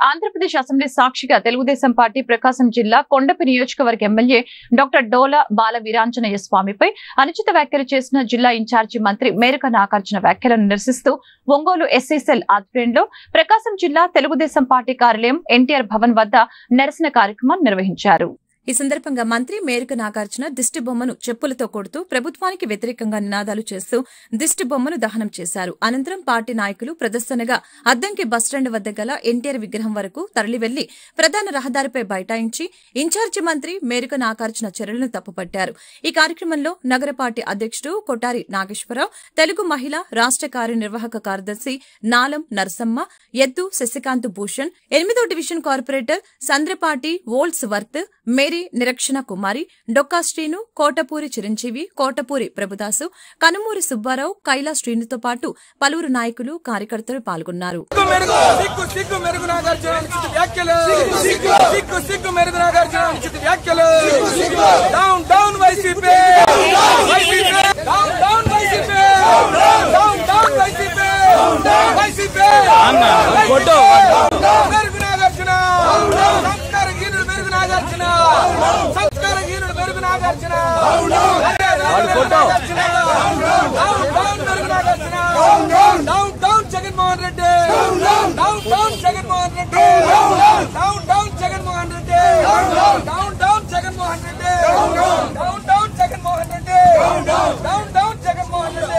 Andhra Pradesh assembly సాక్షిగా Telugu Desam party ప్రకాశం జిల్లా కొండపి నియోజకవర్గ ఎమ్మెల్యే డాక్టర్ డోలా బాల వీరాంజనేయ స్వామిపై అనుచిత వ్యాఖ్యలు చేసిన జిల్లా ఇన్ఛార్జి మంత్రి మేరక నాగార్జున వ్యాఖ్యలను నిరసిస్తూ ఒంగోలు ఎస్సీసెల్ ఆధ్వర్యంలో ప్రకాశం జిల్లా తెలుగుదేశం పార్టీ కార్యాలయం ఎన్టీఆర్ భవన్ వద్ద నిరసన కార్యక్రమం నిర్వహించారు ఈ సందర్భంగా మంత్రి మేరక నాగార్జున దిష్టి బొమ్మను చెప్పులతో కొడుతూ ప్రభుత్వానికి వ్యతిరేకంగా నినాదాలు చేస్తూ దిష్టి బొమ్మను దహనం చేశారు అనంతరం పార్టీ నాయకులు ప్రదర్శనగా అద్దంకి బస్టాండ్ వద్ద గల ఎన్టీఆర్ విగ్రహం వరకు తరలి వెళ్లి ప్రధాన రహదారిపై బైఠాయించి ఇన్ఛార్జి మంత్రి మేరక నాగార్జున చర్యలను తప్పుపట్టారు ఈ కార్యక్రమంలో నగర పార్టీ అధ్యక్షుడు కొటారి నాగేశ్వరరావు తెలుగు మహిళ రాష్ట కార్యనిర్వాహక కార్యదర్శి నాలం నరసమ్మ ఎద్దు శశికాంత్ భూషణ్ ఎనిమిదో division corporator Sandrapati Wordsworth Mary Nirakshana Kumari Dokka Srinu Kotapuri Chiranjeevi Kotapuri Prabhudasu Kanumuri Subbarao Kaila శ్రీనుతో పాటు పలువురు నాయకులు కార్యకర్తలు పాల్గొన్నారు సిగ్గు మెరుగు సిగ్గు సిగ్గు మెరుగు నాగార్జున అనుచిత వ్యాఖ్యలు సిగ్గు సిగ్గు మెరుగు నాగార్జున అనుచిత వ్యాఖ్యలు down down YCP YCP down down YCP down down YCP YCP Merugu Nagarjuna సంస్కార హీనుడు మెరుగు నాగార్జున సంస్కార హీనుడు మెరుగు Nagarjuna down down Merugu Nagarjuna down down Jaganmohan Reddy down down Jaganmohan Reddy down down Jaganmohan Reddy down down Jaganmohan Reddy down down Jaganmohan Reddy down down Jaganmohan Reddy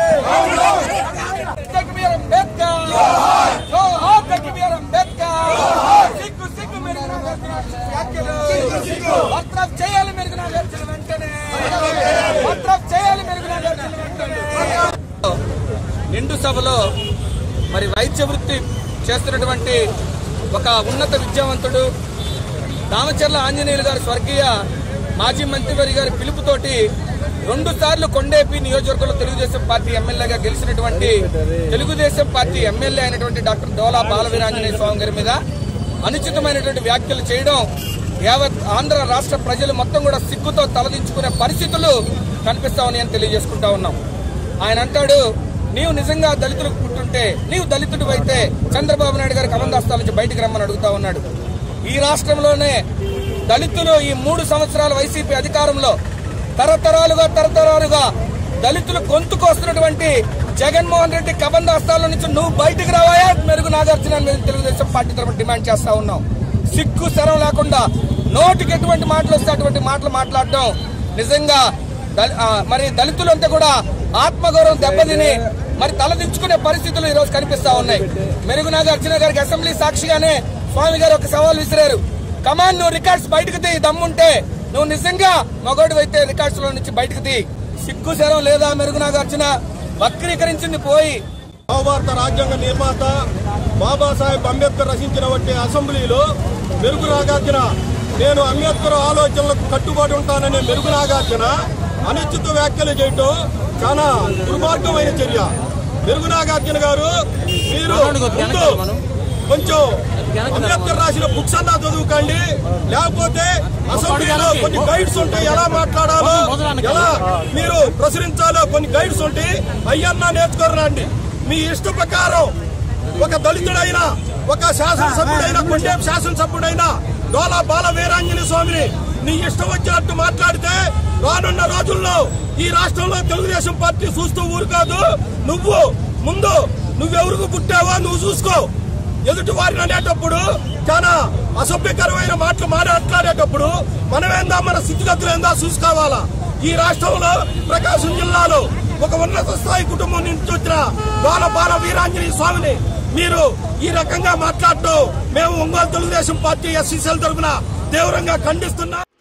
జగమీర అంబేద్కర్ జోహార్ జగమీర అంబేద్కర్ సిగ్గు సిగ్గు మెరుగు నాగార్జున వ్యాఖ్యలు బర్తరఫ్ చేయాలి మెరుగు నాగార్జున వెంటనే బర్తరఫ్ చేయాలి మెరుగు నాగార్జున వెంటనే నిండు సభలో మరి వైద్య వృత్తి చేస్తున్నటువంటి ఒక ఉన్నత విద్యావంతుడు దామచర్ల ఆంజనేయులు గారి స్వర్గీయ మాజీ మంత్రివారి గారి పిలుపుతోటి రెండు సార్లు కొండేపి నియోజకవర్గంలో తెలుగుదేశం పార్టీ ఎమ్మెల్యేగా గెలిచినటువంటి తెలుగుదేశం పార్టీ ఎమ్మెల్యే అయినటువంటి డాక్టర్ డోలా బాలవీరాంజనేయ స్వామి గారి మీద అనుచితమైనటువంటి వ్యాఖ్యలు చేయడం యావత్ ఆంధ్ర రాష్ట్ర ప్రజలు మొత్తం కూడా సిగ్గుతో తలదించుకునే పరిస్థితులు కనిపిస్తా ఉన్నాయని తెలియజేసుకుంటా ఉన్నాం ఆయన అంటాడు నీవు నిజంగా దళితులకు పుట్టుంటే నీవు దళితుడు అయితే చంద్రబాబు నాయుడు గారి కమందాస్తాల నుంచి బయటికి రమ్మని అడుగుతా ఉన్నాడు ఈ రాష్ట్రంలోనే దళితులు ఈ మూడు సంవత్సరాల వైసీపీ అధికారంలో తరతరాలుగా తరతరాలుగా దళితులు గొంతుకు వస్తున్నటువంటి జగన్మోహన్ రెడ్డి కబందాస్తాల నుంచి నువ్వు బయటికి రావాయా మెరుగు నాగార్జున అని మేము తెలుగుదేశం పార్టీ తరఫున డిమాండ్ చేస్తా ఉన్నాం సిగ్గు శరం లేకుండా నోటికి ఎటువంటి మాటలు వస్తే అటువంటి మాటలు మాట్లాడడం నిజంగా దళి- ఆ, మరి దళితులంతా కూడా ఆత్మగౌరవం దెబ్బతిని మరి తలదించుకునే పరిస్థితులు ఈ రోజు కనిపిస్తా ఉన్నాయి మెరుగు నాగార్జున గారికి అసెంబ్లీ సాక్షిగానే స్వామి గారు ఒక సవాల్ విసిరారు కమాన్ నువ్వు రికార్డ్స్ బయటకు తీ దమ్ముంటే నువ్వు నిజంగా మగోడు అయితే రికార్డ్స్ లో నుంచి బయటకు తీ సిగ్గు శరం లేదా మెరుగు నాగార్జున వక్రీకరించింది పోయి నవభారత రాజ్యాంగ నిర్మాత బాబాసాహెబ్ అంబేద్కర్ రచించినటువంటి అసెంబ్లీలో మెరుగు నాగార్జున నేను అంబేద్కర్ ఆలోచనలకు కట్టుబడి ఉంటాననే మెరుగు నాగార్జున అనిశ్చిత వ్యాఖ్యలు చేయటం చాలా దుర్మార్గమైన చర్య మెరుగు నాగార్జున గారు మీరు ముందు కొంచెం అంబేద్కర్ రాసిన బుక్స్ అన్నా చదువుకోండి లేకపోతే అసెంబ్లీలో కొన్ని గైడ్స్ ఉంటాయి ఎలా మాట్లాడాలో ఎలా మీరు ప్రచురించాలో కొన్ని గైడ్స్ ఉంటాయి అయ్యన్నా నేర్చుకోరండి మీ ఇష్ట ప్రకారం ఒక దళితుడైన ఒక శాసనసభ్యుడైన కొండేపు శాసనసభ్యుడైన డోలా బాల వీరాంజనేయ స్వామిని నీ ఇష్టం వచ్చినట్టు మాట్లాడితే రానున్న రోజుల్లో ఈ రాష్ట్రంలో తెలుగుదేశం పార్టీ చూస్తూ ఊరు కాదు నువ్వు ముందు నువ్వెవరికి పుట్టావో నువ్వు చూసుకో ఎదుటి వారిని అనేటప్పుడు చాలా అసభ్యకరమైన మాటలు మాట్లాడేటప్పుడు మనమేందా మన స్థితిగతులు ఏందా చూసుకోవాలా ఈ రాష్ట్రంలో ప్రకాశం జిల్లాలో ఒక ఉన్నత స్థాయి కుటుంబం నుంచి వచ్చిన బాల బాల వీరాంజనేయ స్వామిని మీరు ఈ రకంగా మాట్లాడటం మేము ఒంగోలు తెలుగుదేశం పార్టీ ఎస్సీసీల తరఫున తీవ్రంగా ఖండిస్తున్నాం